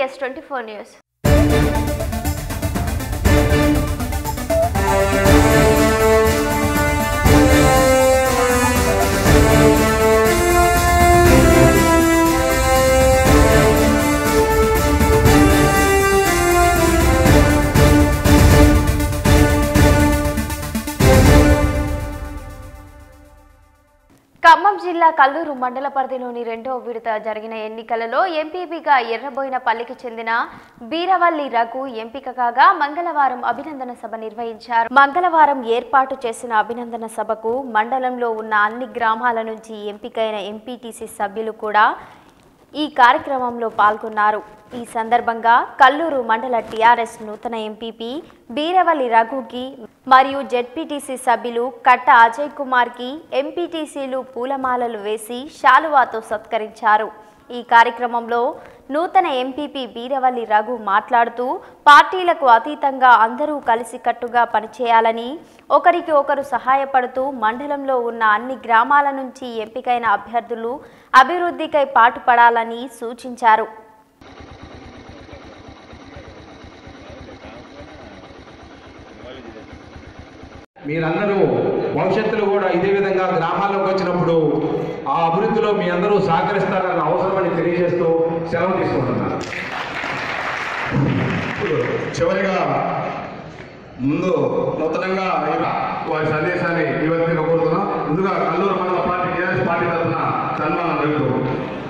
Yes twenty four news Khammam జిల్లా కల్లూరు మండల పరిధిలోని రెండో విడత జరిగిన ఎన్నికలలో ఎంపీపీగా ఎర్రబోయినపల్లికి చెందిన బీరవల్లి రఘు ఎంపిక కాగా మంగళవారం అభినందన సభ నిర్వహించారు మంగళవారం ఏర్పాటు చేసిన అభినందన సభకు మండలంలో ఉన్న అన్ని గ్రామాల నుంచి ఎంపికైన ఎంపీటీసీ సభ్యులు కూడా ఈ కార్యక్రమంలో పాల్గొన్నారు ఈ సందర్భంగా కల్లూరు మండల టీఆర్ఎస్ నూతన ఎంపీపీ బీరవల్లి రఘుకి మరియు జెడ్పీటీసీ సభ్యులు కట్ట అజయ్ కుమార్కి ఎంపీటీసీలు పూలమాలలు వేసి శాలువాతో సత్కరించారు ఈ కార్యక్రమంలో నూతన ఎంపీపీ బీరవల్లి రఘు మాట్లాడుతూ పార్టీలకు అతీతంగా అందరూ కలిసికట్టుగా పనిచేయాలని ఒకరికి ఒకరు సహాయపడుతూ మండలంలో ఉన్న అన్ని గ్రామాల నుంచి ఎంపికైన అభ్యర్థులు అభివృద్ధికై పాటుపడాలని సూచించారు మీరందరూ భవిష్యత్తులో కూడా ఇదే విధంగా గ్రామాల్లోకి వచ్చినప్పుడు ఆ అభివృద్ధిలో మీ అందరూ సహకరిస్తారన్న అవసరమని తెలియజేస్తూ సెలవు తీసుకుంటున్నాను చివరిగా ముందు నూతనంగా వారి సందేశాన్ని ఇవ్వాల్సిందిగా కోరుతున్నాం ముందుగా కల్లూరు మండల పార్టీ టీఆర్ఎస్ పార్టీ తరఫున సన్మానం జరుగుతుంది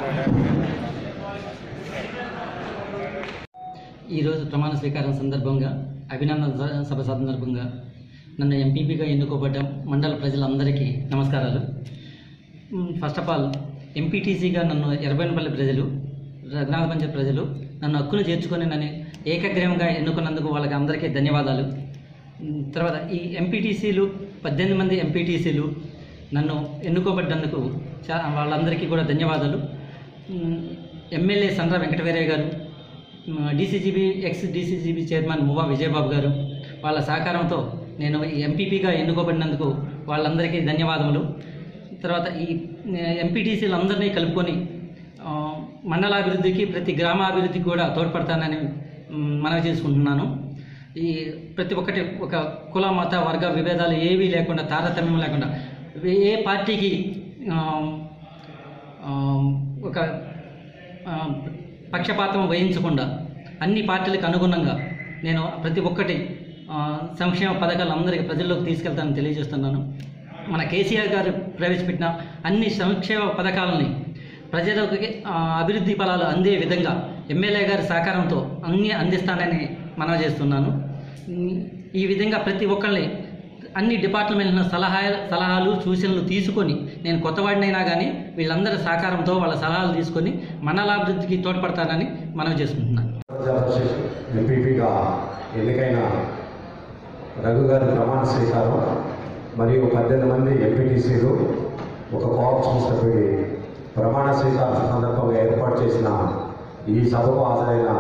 ఈరోజు ప్రమాణ స్వీకారం సందర్భంగా అభినందన స- సభ సందర్భంగా నన్ను ఎంపీపీగా ఎన్నుకోబడ్డ మండల ప్రజలందరికీ నమస్కారాలు మ్, ఫస్ట్ ఆఫ్ ఆల్ ఎంపీటీసీగా నన్ను ఎర్రబైనపల్లి ప్రజలు రఘునాథ పంచాయత్ ప్రజలు నన్ను హక్కును చేర్చుకొని నన్ను ఏకగ్రీవంగా ఎన్నుకున్నందుకు వాళ్ళకి అందరికీ ధన్యవాదాలు మ్, తర్వాత ఈ ఎంపీటీసీలు పద్దెనిమిది మంది ఎంపీటీసీలు నన్ను ఎన్నుకోబడ్డందుకు చా వాళ్ళందరికీ కూడా ధన్యవాదాలు మ్, ఎమ్మెల్యే సండ్ర వెంకటవీరయ్య గారు DCGB ex DCGB chairman Muva Vijayababu గారు వాళ్ళ సహకారంతో నేను ఈ ఎంపీపీగా ఎన్నుకోబడినందుకు వాళ్ళందరికీ ధన్యవాదములు తర్వాత ఈ ఎంపీటీసీలు అందరినీ కలుపుకొని ఆ, మండలాభివృద్ధికి ప్రతి గ్రామాభివృద్ధికి కూడా తోడ్పడతానని మ్, మనవి చేసుకుంటున్నాను ఈ ప్రతి ఒక్కటి ఒక కుల మత వర్గ విభేదాలు ఏవీ లేకుండా తారతమ్యం లేకుండా ఏ పార్టీకి ఆ, ఆ, ఒక ఆ, పక్షపాతం వహించకుండా అన్ని పార్టీలకు అనుగుణంగా నేను ప్రతి ఒక్కటి ఆ, సంక్షేమ పథకాలు అందరికీ ప్రజల్లోకి తీసుకెళ్తానని తెలియజేస్తున్నాను మన కేసీఆర్ గారు ప్రవేశపెట్టిన అన్ని సంక్షేమ పథకాలని ప్రజలకు ఆ, అభివృద్ధి ఫలాలు అందే విధంగా ఎమ్మెల్యే గారి సహకారంతో అన్ని అందిస్తానని మనవి చేస్తున్నాను ఈ- ఈ విధంగా ప్రతి ఒక్కరిని అన్ని డిపార్ట్మెంట్ల సలహా సలహాలు సూచనలు తీసుకొని నేను కొత్తవాడినైనా కానీ వీళ్ళందరి సహకారంతో వాళ్ళ సలహాలు తీసుకొని మండలాభివృద్ధికి తోడ్పడతానని మనవి చేసుకుంటున్నాను ఎంపీపీగా ఎన్నికైన రఘు గారి ప్రమాణ స్వీకారం మరియు పద్దెనిమిది మంది ఎంపీటీసీలు ఒక కోఆప్షన్ సభ్యుడి ప్రమాణ స్వీకారం సందర్భంగా ఏర్పాటు చేసిన ఈ సభకు హాజరైన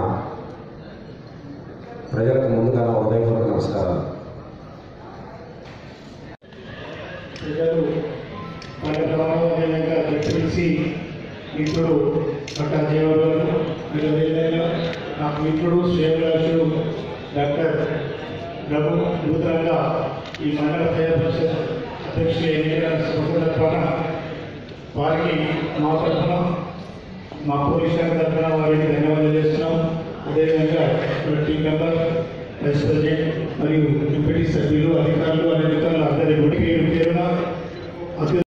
ప్రజలకు ముందుగా నా హృదయపూర్వక నమస్కారాలు ప్రజలు వాళ్ళ ప్రభావంగా తెలిసి ఇప్పుడు పట్ట జీవరాలు మీరు ఏదైనా నాకు ఇప్పుడు శ్రేయరాజు డాక్టర్ రఘు నూతనంగా ఈ మండల ప్రజా పరిషత్ అధ్యక్షులు ఎన్నికల సందర్భాన వారికి మా తరఫున మా పోలీస్ శాఖ తరఫున వారికి ధన్యవాదాలు చేస్తున్నాం అదేవిధంగా మన టీం మెంబర్ వైస్ ప్రెసిడెంట్ మరియు ఎంపీటీ సభ్యులు అధికారులు అనే అధికారులు అందరి ఒడికి పేరున అభ్యర్థి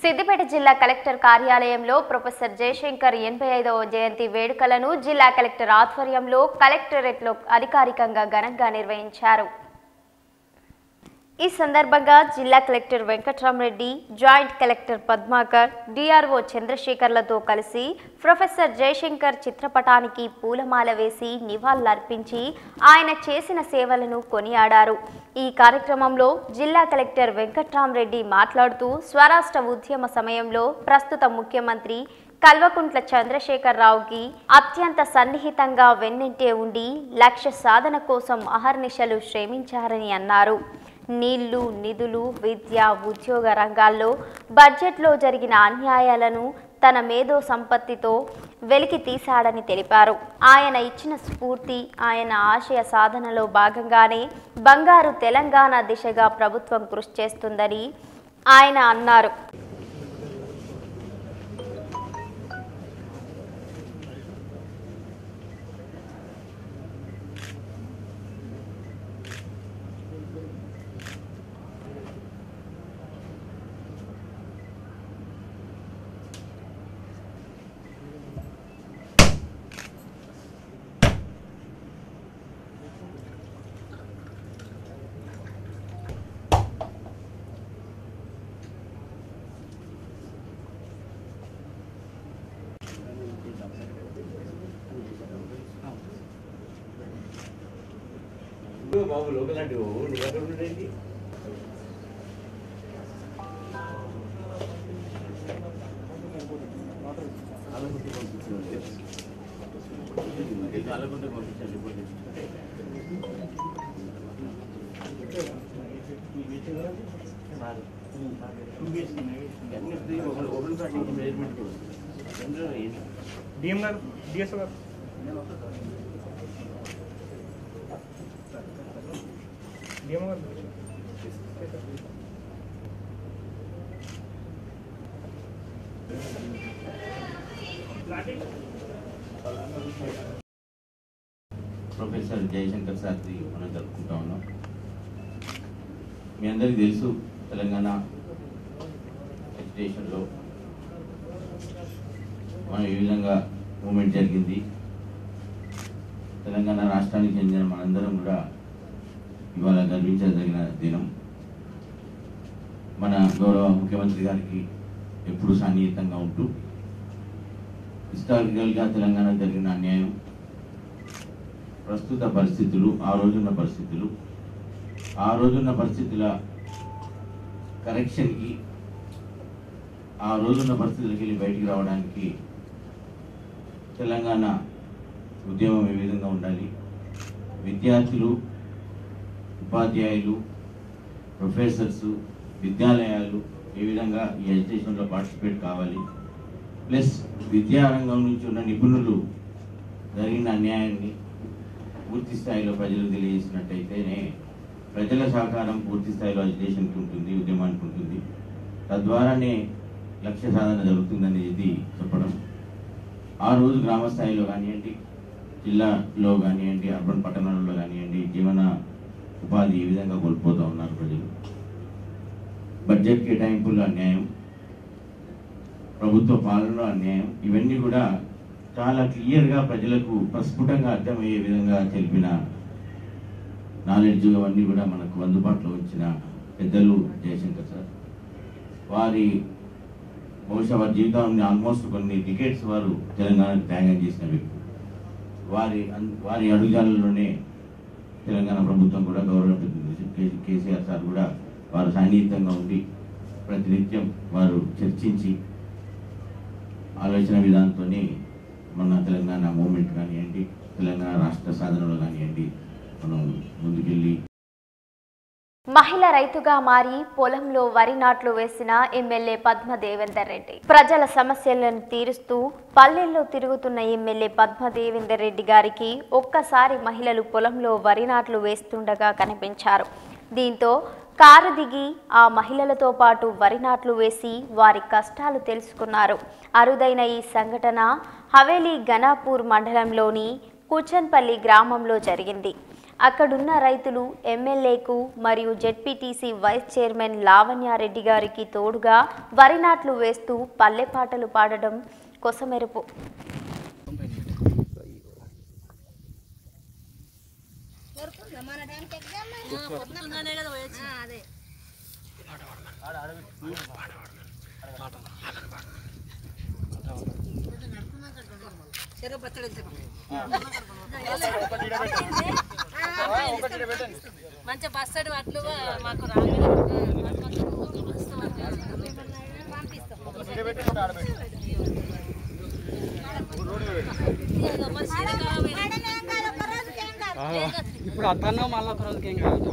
సిద్దిపేట జిల్లా కలెక్టర్ కార్యాలయంలో ప్రొఫెసర్ జయశంకర్ ఎనభై ఐదవ జయంతి వేడుకలను జిల్లా కలెక్టర్ ఆధ్వర్యంలో కలెక్టరేట్లో అధికారికంగా ఘనంగా నిర్వహించారు ఈ సందర్భంగా జిల్లా collector Venkatramareddy joint collector Padmakar DRO చంద్రశేఖర్లతో కలిసి ప్రొఫెసర్ జయశంకర్ చిత్రపటానికి పూలమాల వేసి నివాళులర్పించి ఆయన చేసిన సేవలను కొనియాడారు ఈ కార్యక్రమంలో జిల్లా కలెక్టర్ వెంకట్రామరెడ్డి మాట్లాడుతూ స్వరాష్ట్ర ఉద్యమ సమయంలో ప్రస్తుత ముఖ్యమంత్రి కల్వకుంట్ల చంద్రశేఖరరావుకి అత్యంత సన్నిహితంగా వెన్నంటే ఉండి లక్ష్య సాధన కోసం అహర్నిశలు శ్రమించారని అన్నారు నీళ్లు నిధులు విద్య ఉద్యోగ రంగాల్లో బడ్జెట్లో జరిగిన అన్యాయాలను తన మేధో సంపత్తితో వెలికి తీశాడని తెలిపారు ఆయన ఇచ్చిన స్ఫూర్తి ఆయన ఆశయ సాధనలో భాగంగానే బంగారు తెలంగాణ దిశగా ప్రభుత్వం కృషి చేస్తుందని ఆయన అన్నారు బాబు లోకల్ అంటే ఓ నువ్వు ఎక్కడ ఉండేది కాలకుంటే పంపించండి అన్ని free open open plotting management DM గారు డిఎస్ఓ గారు డిఎం గారు ప్రొఫెసర్ జయశంకర్ సార్ది మనం జరుపుకుంటా ఉన్నాం మీ అందరికీ తెలుసు తెలంగాణ ఎడ్యుకేషన్లో మనం ఏ విధంగా మూమెంట్ జరిగింది తెలంగాణ రాష్ట్రానికి చెందిన మనందరం కూడా ఇవాళ గర్వించదగిన దినం మన గౌరవ ముఖ్యమంత్రి గారికి ఎప్పుడు సన్నిహితంగా ఉంటూ హిస్టారికల్గా తెలంగాణకు జరిగిన అన్యాయం ప్రస్తుత పరిస్థితులు ఆ రోజున్న పరిస్థితులు ఆ రోజున్న పరిస్థితుల కరెక్షన్కి ఆ రోజున్న పరిస్థితులకి వెళ్ళి బయటికి రావడానికి తెలంగాణ ఉద్యమం ఏ విధంగా ఉండాలి విద్యార్థులు ఉపాధ్యాయులు ప్రొఫెసర్స్ విద్యాలయాలు ఏ విధంగా ఈ ఎడ్యుకేషన్లో పార్టిసిపేట్ కావాలి ప్లస్ విద్యారంగం నుంచి ఉన్న నిపుణులు జరిగిన అన్యాయాన్ని పూర్తి స్థాయిలో ప్రజలకు తెలియజేసినట్టయితేనే ప్రజల సహకారం పూర్తి స్థాయిలో ఎడ్యుకేషన్కి ఉంటుంది ఉద్యమానికి ఉంటుంది తద్వారానే లక్ష్య సాధన జరుగుతుందనేది చెప్పడం ఆ రోజు గ్రామ స్థాయిలో కానివ్వండి జిల్లాలో కానివ్వండి అర్బన్ పట్టణాలలో కానివ్వండి జీవన ఉపాధి ఈ విధంగా కోల్పోతూ ఉన్నారు ప్రజలు బడ్జెట్ కేటాయింపులు అన్యాయం ప్రభుత్వ పాలనలో అన్యాయం ఇవన్నీ కూడా చాలా క్లియర్గా ప్రజలకు ప్రస్ఫుటంగా అర్థమయ్యే విధంగా తెలిపిన నాలెడ్జ్ అవన్నీ కూడా మనకు అందుబాటులో ఉంచిన పెద్దలు జయశంకర్ సార్ వారి బహుశా వారి జీవితాన్ని ఆల్మోస్ట్ కొన్ని టికెట్స్ వారు తెలంగాణకు త్యాగం చేసిన వ్యక్తి వారి అన్- వారి అడుగుజాలలోనే తెలంగాణ ప్రభుత్వం కూడా గౌరవ ప్రతినిధి కే- కేసీఆర్ సార్ కూడా వారు సన్నిహితంగా ఉండి ప్రతినిత్యం వారు చర్చించి ఆలోచన విధానంతోనే మన తెలంగాణ మూమెంట్ కానివ్వండి తెలంగాణ రాష్ట్ర సాధనలో కానివ్వండి మనం ముందుకెళ్ళి మహిళ రైతుగా మారి పొలంలో వరి నాట్లు వేసిన ఎమ్మెల్యే పద్మ దేవేందర్ రెడ్డి ప్రజల సమస్యలను తీరుస్తూ పల్లెల్లో తిరుగుతున్న ఎమ్మెల్యే పద్మ దేవేందర్ రెడ్డి గారికి ఒక్కసారి మహిళలు పొలంలో వరి నాట్లు వేస్తుండగా కనిపించారు దీంతో కారు దిగి ఆ మహిళలతో పాటు వరి నాట్లు వేసి వారి కష్టాలు తెలుసుకున్నారు అరుదైన ఈ సంఘటన హవేలీ గనాపూర్ మండలంలోని కుచన్పల్లి గ్రామంలో జరిగింది అక్కడున్న రైతులు ఎమ్మెల్యేకు మరియు జెడ్పీటీసీ వైస్ చైర్మన్ లావణ్యారెడ్డి గారికి తోడుగా వరి నాట్లు వేస్తూ పల్లె పాటలు పాడడం కొసమెరుపు మంచి బస్సడు అట్లు మాకు రాలేదు ఇప్పుడు అతను మళ్ళీ ఒక రోజుకి ఏం కాదు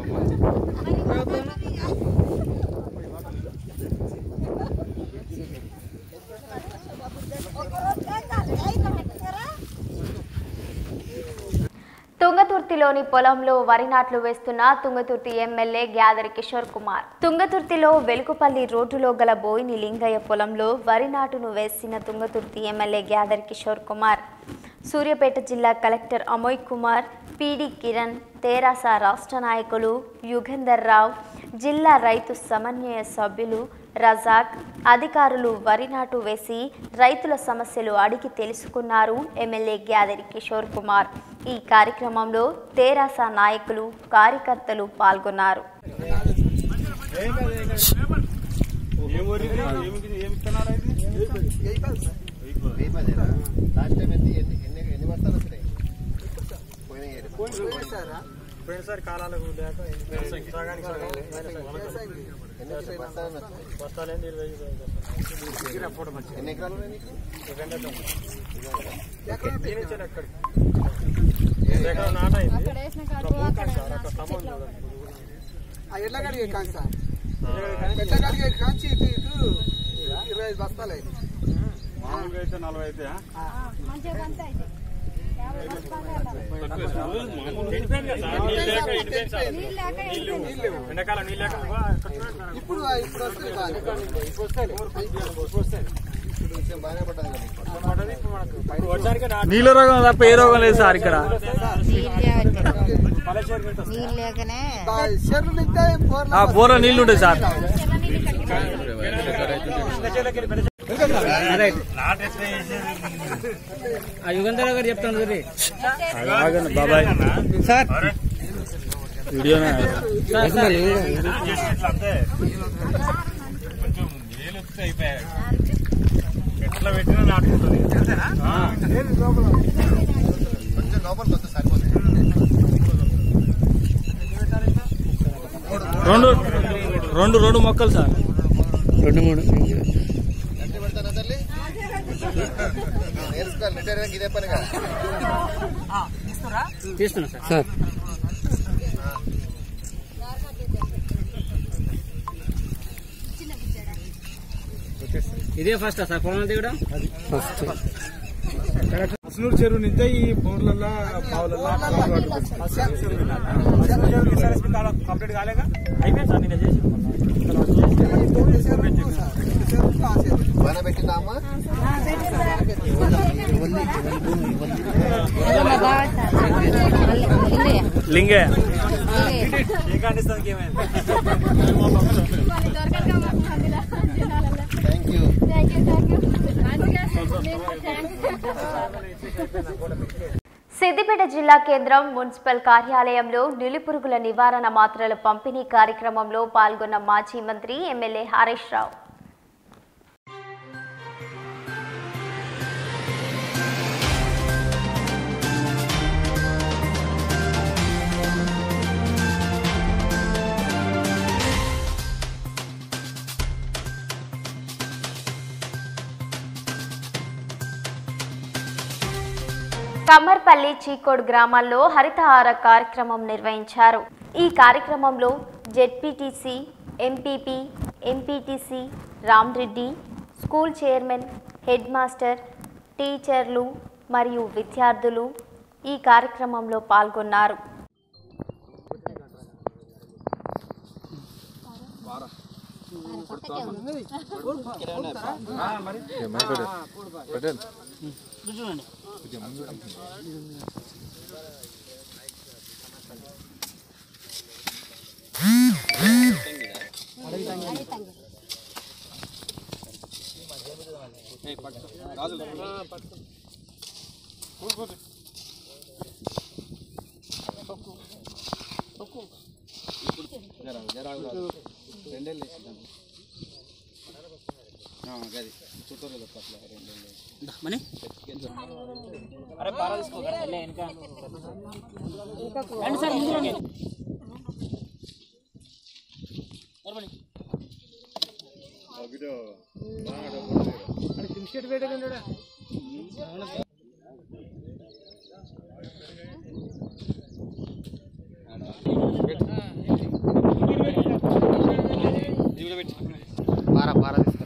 తుంగతుర్తిలోని పొలంలో వరి నాట్లు వేస్తున్న తుంగతుర్తి ఎమ్మెల్యే గ్యాదరి కిషోర్ కుమార్ తుంగతుర్తిలో వెలుకుపల్లి రోడ్డులో గల బోయిని లింగయ్య పొలంలో వరి నాటును వేసిన తుంగతుర్తి ఎమ్మెల్యే గ్యాదరి కిషోర్ కుమార్ సూర్యాపేట జిల్లా కలెక్టర్ అమోయ్ కుమార్ పీడి కిరణ్ తెరాస రాష్ట్ర నాయకులు యుగంధర్ రావు జిల్లా రైతు సమన్వయ సభ్యులు రజాక్ అధికారులు వరి నాటు వేసి రైతుల సమస్యలు అడిగి తెలుసుకున్నారు ఎమ్మెల్యే గ్యాదరి కిషోర్ కుమార్ ఈ కార్యక్రమంలో తెరాస నాయకులు కార్యకర్తలు పాల్గొన్నారు పోయినసారి కాలాలకు లేక సగానికి సగం బస్తాలేంది ఇరవై ఇరవై ఫోటో మంచిగా దీని నుంచి అక్కడికి ఎక్కడ నాట అయింది సార్ అక్కడ స్తంభం ఉంది చూడండి. ఎడ్లగడిగే కాంచి సార్ ఎడ్లగడిగే కాంచి ఇటు ఇటు ఇరవై ఐదు బస్తాలు అయింది మామూలుగా అయితే నలభై అయితే ఎండిపోయింది కదా సార్ నీళ్ళు లేక ఎండిపోయింది సార్ నీళ్ళు ఎండాకాలం నీళ్ళు లేక అక్కడ చూడండి. ఇప్పుడు ఇప్పుడు వస్తుంది బాగా. ఇప్పుడు వస్తాయి ఇప్పుడు వస్తాయి ఇప్పుడు వర్షానికి నాటు నీళ్ళ రోగం తప్ప ఏ రోగం లేదు సార్ ఇక్కడ చెరువులు ఇస్తే బోర్లు ఆ బోర్లో నీళ్లు ఉంటాయి సార్ ఆ యుగంధర గారు చెప్తాను చూడండి బాబాయ్ సార్ వీడియోనే ఎట్లా పెట్టినా నాటుకుంటుంది రెండు రెండు రెండు మొక్కలు సార్ రెండు మూడు తీస్తున్నా సార్ సార్ ఇదే ఫస్ట్ సార్ పొలం దిగడం ఫస్ట్ అసలూరు చెరువు నుంచి ఈ బోర్లలో బావులలో కంప్లీట్ కాలేగా అయిపోయింది సార్ నేను చేసి లింగే ఏం కానిస్తానికి ఏమైంది సిద్దిపేట జిల్లా కేంద్రం మున్సిపల్ కార్యాలయంలో నిలుపురుగుల నివారణ మాత్రల పంపిణీ కార్యక్రమంలో పాల్గొన్న మాజీ మంత్రి ఎమ్మెల్యే హరీష్ రావు కమ్మర్పల్లి చీకోడ్ గ్రామాల్లో హరితహార కార్యక్రమం నిర్వహించారు ఈ కార్యక్రమంలో ZPTC MPP MPTC Ramreddy school chairman head master టీచర్లు మరియు విద్యార్థులు ఈ కార్యక్రమంలో పాల్గొన్నారు మనీ అరే పారా తీసుకో వెనక రండి సార్ ముందు రండి ఎవరు పారా పారా తీసుకో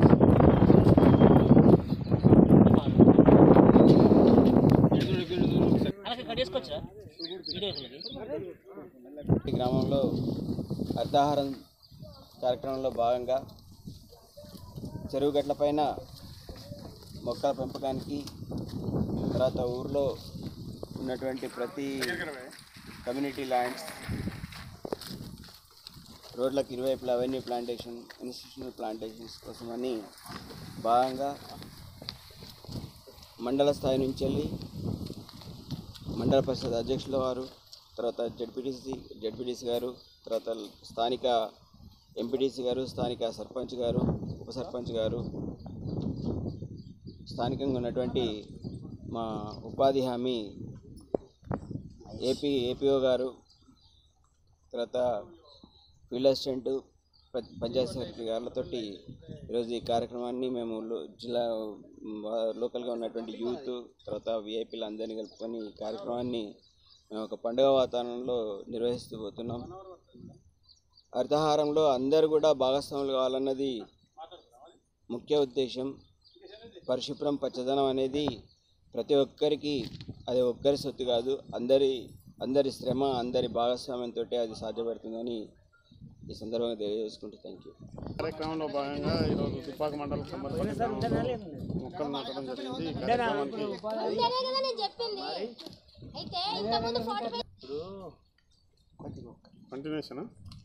అలాగే కట్ చేసుకోవచ్చా వీడియోకి ఈ గ్రామంలో అర్ధాహారం కార్యక్రమంలో భాగంగా చెరువు గట్ల పైన మొక్కల పెంపకానికి తర్వాత ఊర్లో ఉన్నటువంటి ప్రతి కమ్యూనిటీ ల్యాండ్స్ రోడ్లకు ఇరువైపులా అవెన్యూ ప్లాంటేషన్ ఇన్స్టిట్యూషనల్ ప్లాంటేషన్స్ కోసమని భాగంగా మండల స్థాయి నుంచి వెళ్ళి మండల పరిషత్ అధ్యక్షుల వారు తర్వాత జడ్పీటీసీ జడ్పీటీసీ గారు తర్వాత స్థానిక ఎంపీటీసీ గారు స్థానిక సర్పంచ్ గారు ఉప సర్పంచ్ గారు స్థానికంగా ఉన్నటువంటి మా ఉపాధి హామీ ఏపీ ఏపీఓ గారు తర్వాత ఫీల్డ్ అసిస్టెంట్ ప- పంచాయతీ సెక్రటరీ గారులతోటి ఈరోజు ఈ కార్యక్రమాన్ని మేము లో- జిల్లా మ్, వా- లోకల్గా ఉన్నటువంటి యూత్ తర్వాత విఐపీలు అందరినీ కలుపుకొని ఈ కార్యక్రమాన్ని మేము ఒక పండుగ వాతావరణంలో నిర్వహిస్తూ పోతున్నాం హరితహారంలో అందరూ కూడా భాగస్వాములు కావాలన్నది ముఖ్య ఉద్దేశం పరిశుభ్రం పచ్చదనం అనేది ప్రతి ఒక్కరికి అది ఒక్కరి సొత్తు కాదు అందరి అందరి శ్రమ అందరి భాగస్వామ్యంతో అది సాధ్యపడుతుందని ఈ సందర్భంగా తెలియజేసుకుంటూ థ్యాంక్ యూ కార్యక్రమంలో భాగంగా ఈరోజు దుబ్బాక మండలం సంబంధించిన గ్రామంలో మొక్కలు నాటడం జరిగింది ఈ కార్యక్రమానికి కంటిన్యూషన్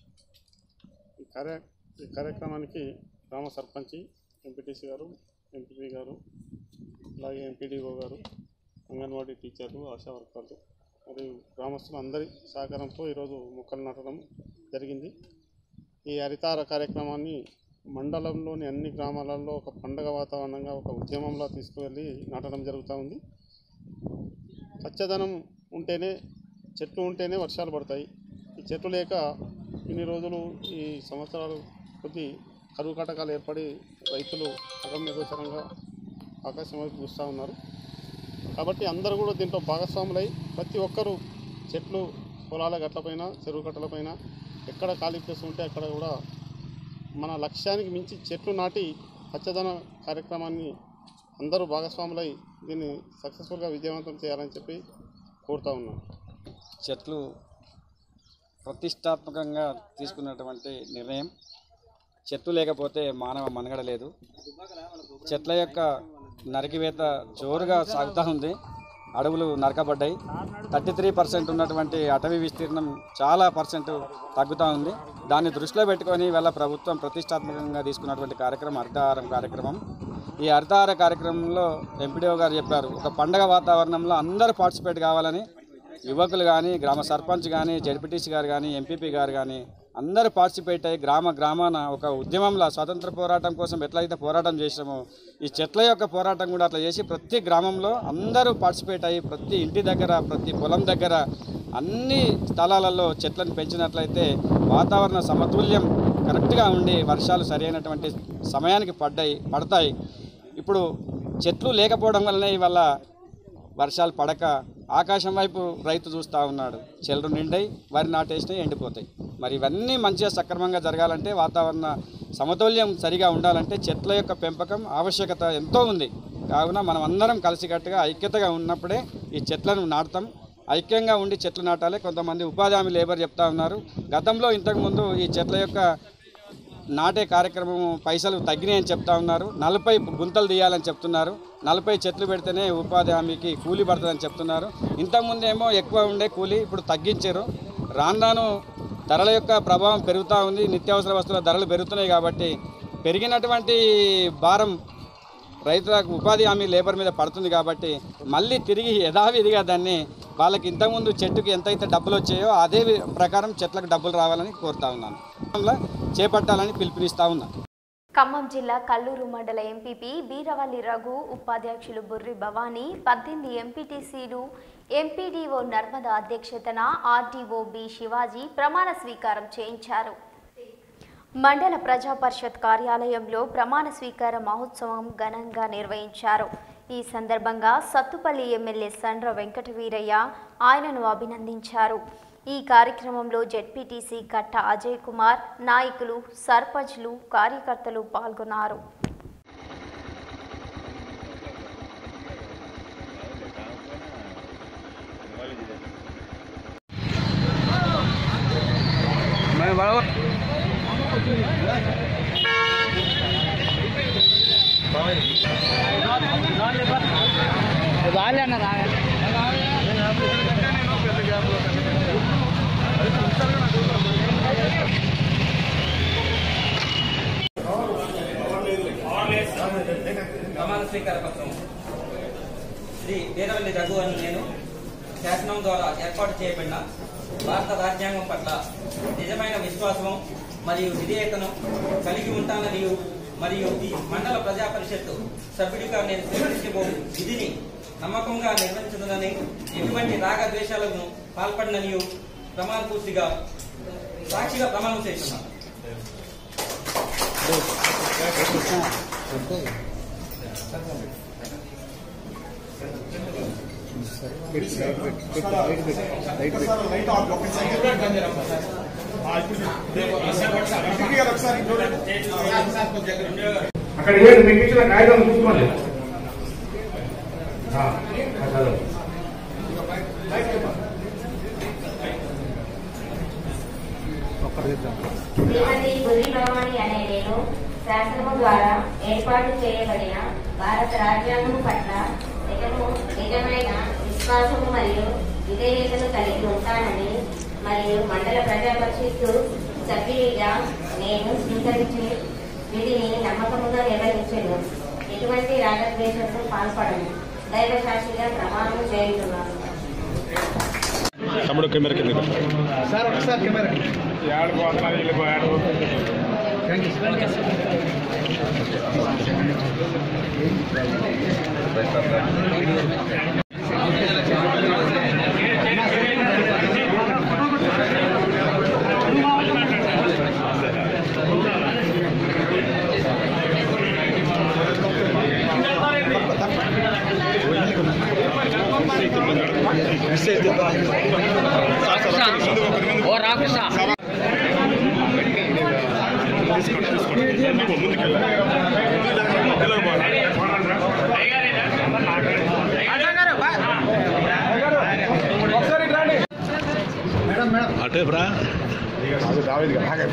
ఈ కార్య ఈ కార్యక్రమానికి గ్రామ సర్పంచి ఎంపీటీసీ గారు ఎంపీపీ గారు అలాగే ఎంపీడీఓ గారు అంగన్వాడీ టీచర్లు ఆశా వర్కర్లు మరియు గ్రామస్తులు అందరి సహకారంతో ఈరోజు మొక్కలు నాటడం జరిగింది ఈ హరితార కార్యక్రమాన్ని మండలంలోని అన్ని గ్రామాలలో ఒక పండగ వాతావరణంగా ఒక ఉద్యమంలా తీసుకువెళ్ళి నాటడం జరుగుతూ ఉంది పచ్చదనం ఉంటేనే చెట్లు ఉంటేనే వర్షాలు పడతాయి ఈ చెట్లు లేక ఇన్ని రోజులు ఈ సంవత్సరాలు కొద్ది కరువు కాటకాలు ఏర్పడి రైతులు అగమ్యగోచరంగా ఆకాశం వైపు చూస్తూ ఉన్నారు కాబట్టి అందరూ కూడా దీంట్లో భాగస్వాములై ప్రతి ఒక్కరూ చెట్లు పొలాల గట్లపైన చెరువు గట్లపైన ఎక్కడ ఖాళీ ప్లేస్ ఉంటే అక్కడ కూడా మన లక్ష్యానికి మించి చెట్లు నాటి పచ్చదన కార్యక్రమాన్ని అందరూ భాగస్వాములై దీన్ని సక్సెస్ఫుల్గా విజయవంతం చేయాలని చెప్పి కోరుతా ఉన్నాను చెట్లు ప్రతిష్టాత్మకంగా తీసుకున్నటువంటి నిర్ణయం చెట్లు లేకపోతే మానవ మనుగడ లేదు చెట్ల యొక్క నరికివేత జోరుగా సాగుతూ ఉంది అడవులు నరకబడ్డాయి థర్టీ త్రీ పర్సెంట్ ఉన్నటువంటి అటవీ విస్తీర్ణం చాలా పర్సెంట్ తగ్గుతూ ఉంది దాన్ని దృష్టిలో పెట్టుకొని వాళ్ళ ప్రభుత్వం ప్రతిష్టాత్మకంగా తీసుకున్నటువంటి కార్యక్రమం హరితహారం కార్యక్రమం ఈ హరితహార కార్యక్రమంలో ఎంపీడీఓ గారు చెప్పారు ఒక పండగ వాతావరణంలో అందరూ పార్టిసిపేట్ కావాలని యువకులు కానీ గ్రామ సర్పంచ్ కానీ జడ్పీటీసీ గారు కానీ ఎంపీపీ గారు కానీ అందరూ పార్టిసిపేట్ అయ్యి గ్రామ గ్రామాన ఒక ఉద్యమంలో స్వాతంత్ర పోరాటం కోసం ఎట్లయితే పోరాటం చేసామో ఈ చెట్ల యొక్క పోరాటం కూడా అట్లా చేసి ప్రతి గ్రామంలో అందరూ పార్టిసిపేట్ అయ్యి ప్రతి ఇంటి దగ్గర ప్రతి పొలం దగ్గర అన్ని స్థలాలలో చెట్లను పెంచినట్లయితే వాతావరణ సమతుల్యం కరెక్ట్గా ఉండి వర్షాలు సరైనటువంటి సమయానికి పడ్డాయి పడతాయి ఇప్పుడు చెట్లు లేకపోవడం వల్లనే ఇవాళ వర్షాలు పడక ఆకాశం వైపు రైతు చూస్తూ ఉన్నాడు చెల్లు నిండై వరి నాటేసినవి ఎండిపోతాయి మరి ఇవన్నీ మంచిగా సక్రమంగా జరగాలంటే వాతావరణ సమతుల్యం సరిగా ఉండాలంటే చెట్ల యొక్క పెంపకం ఆవశ్యకత ఎంతో ఉంది కావున మనం అందరం కలిసికట్టుగా ఐక్యతగా ఉన్నప్పుడే ఈ చెట్లను నాటుతాం ఐక్యంగా ఉండి చెట్లు నాటాలి కొంతమంది ఉపాధి హామీ లేబర్ చెప్తా ఉన్నారు గతంలో ఇంతకుముందు ఈ చెట్ల యొక్క నాటే కార్యక్రమం పైసలు తగ్గినాయని చెప్తా ఉన్నారు నలభై గుంతలు తీయాలని చెప్తున్నారు నలభై చెట్లు పెడితేనే ఉపాధి హామీకి కూలీ పడుతుందని చెప్తున్నారు ఇంతకుముందేమో ఎక్కువ ఉండే కూలీ ఇప్పుడు తగ్గించారు రాను రాను ధరల యొక్క ప్రభావం పెరుగుతూ ఉంది నిత్యావసర వస్తువుల ధరలు పెరుగుతున్నాయి కాబట్టి పెరిగినటువంటి భారం రైతులకు ఉపాధి హామీ లేబర్ మీద పడుతుంది కాబట్టి మళ్ళీ తిరిగి యథావిధిగా దాన్ని వాళ్ళకి ఇంతకుముందు చెట్టుకి ఎంతైతే డబ్బులు వచ్చాయో అదే వి- ప్రకారం చెట్లకు డబ్బులు రావాలని కోరుతా ఉన్నాను చేపట్టాలని పిలుపునిస్తా ఉన్నాను ఖమ్మం జిల్లా కల్లూరు మండల ఎంపీపీ బీరవల్లి రఘు ఉపాధ్యక్షులు బుర్రి భవానీ పద్దెనిమిది ఎంపీటీసీలు ఎంపీడీఓ నర్మద అధ్యక్షతన ఆర్డీఓ బి శివాజీ ప్రమాణ స్వీకారం చేయించారు మండల ప్రజా పరిషత్ కార్యాలయంలో ప్రమాణ స్వీకార మహోత్సవం ఘనంగా నిర్వహించారు ఈ సందర్భంగా సత్తుపల్లి ఎమ్మెల్యే సండ్ర వెంకటవీరయ్య ఆయనను అభినందించారు ఈ కార్యక్రమంలో జెడ్పీటీసీ కట్ట అజయ్ కుమార్ నాయకులు సర్పంచ్లు కార్యకర్తలు పాల్గొన్నారు ప్రమాణ స్వీకార పత్రం శ్రీ వీరవల్లి రఘు అని నేను శాసనం ద్వారా ఏర్పాటు చేయబడిన భారత రాజ్యాంగం పట్ల నిజమైన విశ్వాసం మరియు విధేయతను కలిగి ఉంటానని మరియు ఈ మండల ప్రజా పరిషత్తు సభ్యుడిగా నేను స్వీకరించబో విధిని నమ్మకంగా నిర్వహించదని ఎటువంటి రాగద్వేషాలకు పాల్పడినని ప్రమాణ పూర్తిగా సాక్షిగా ప్రమాణం చేస్తున్నాను అక్కడ ఏడు మీకు ఇచ్చిన కాగితం చూసుకోండి ఆ, చదువు. శ్రీమతి బుర్రి భవాని అనే నేను శాసనము ద్వారా ఏర్పాటు చేయబడిన భారత రాజ్యాంగం పట్ల నిజము నిజమైన విశ్వాసము మరియు విధేయతను కలిగి ఉంటానని మరియు మండల ప్రజా పరిషత్తు సభ్యుడిగా నేను స్వీకరించే విధిని నమ్మకముగా నిర్వహించను ఎటువంటి రాగద్వేషంతో పాల్పడను దైవ సాక్షిగా ప్రమాణం చేయుతున్నాను తమ్ముడు కెమెరా కింద సార్ ఒకసారి కెమెరా ఏడు పోతున్నారు వీళ్ళు ఏడు ఓ రామకృష్ణ అటే బ్రా రావేది బాగా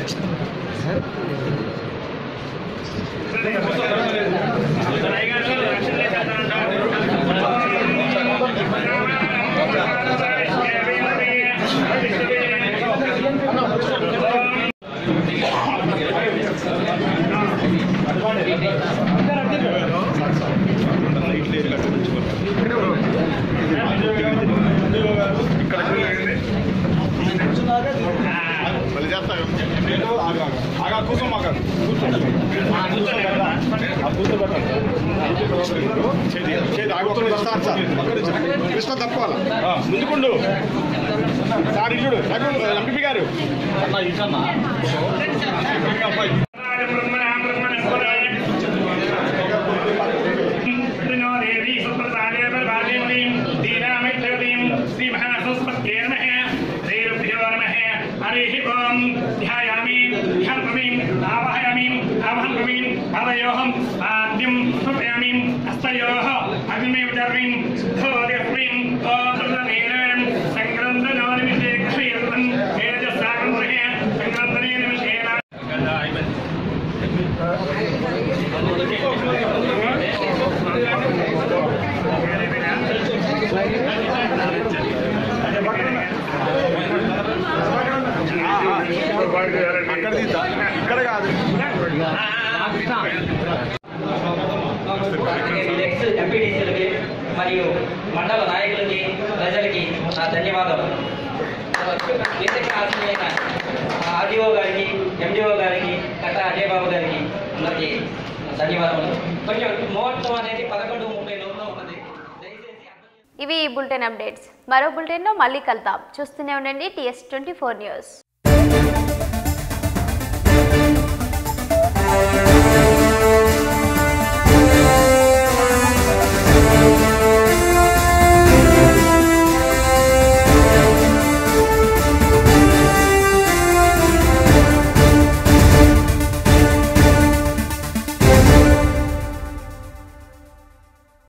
మళ్ళీ చేస్తా ఆగా కూర్చో మాగా కృష్ణ తప్పుకోవాలి ముందుకుండు సార్ ఇల్లుడు ఎంపీ గారు అన్న ఇటన్నా हरिः ओम् ध्यायामि ह्यं प्रवीम् आवाहयामि आवहं प्रवीम् पादयोहम् आद्यं स्थापयामि हस्तयोः अग्निमेव दर्वीम् धोदिर्वीम् ओदर्दनेन सङ्ग्रन्दनोनिमिषे क्षयन्तन् एजसागन्धे सङ्ग्रन्दने निमिषेण ఎక్స్ ఎంపీటీసీలకి మరియు మండల నాయకులకి ప్రజలకి నా ధన్యవాదాలు వేదిక ఆశమైన ఆర్డీఓ గారికి ఎండిఓ గారికి కట్ట అజయ్ బాబు గారికి అందరికీ ధన్యవాదములు కొంచెం ముహూర్తం అనేది పదకొండు ముప్పై లోపల ఉన్నది ఇవి ఈ బులెటిన్ అప్డేట్స్ మరో బులెటిన్లో మళ్ళీ కలుద్దాం చూస్తూనే ఉండండి టీఎస్ ట్వంటీ ఫోర్ న్యూస్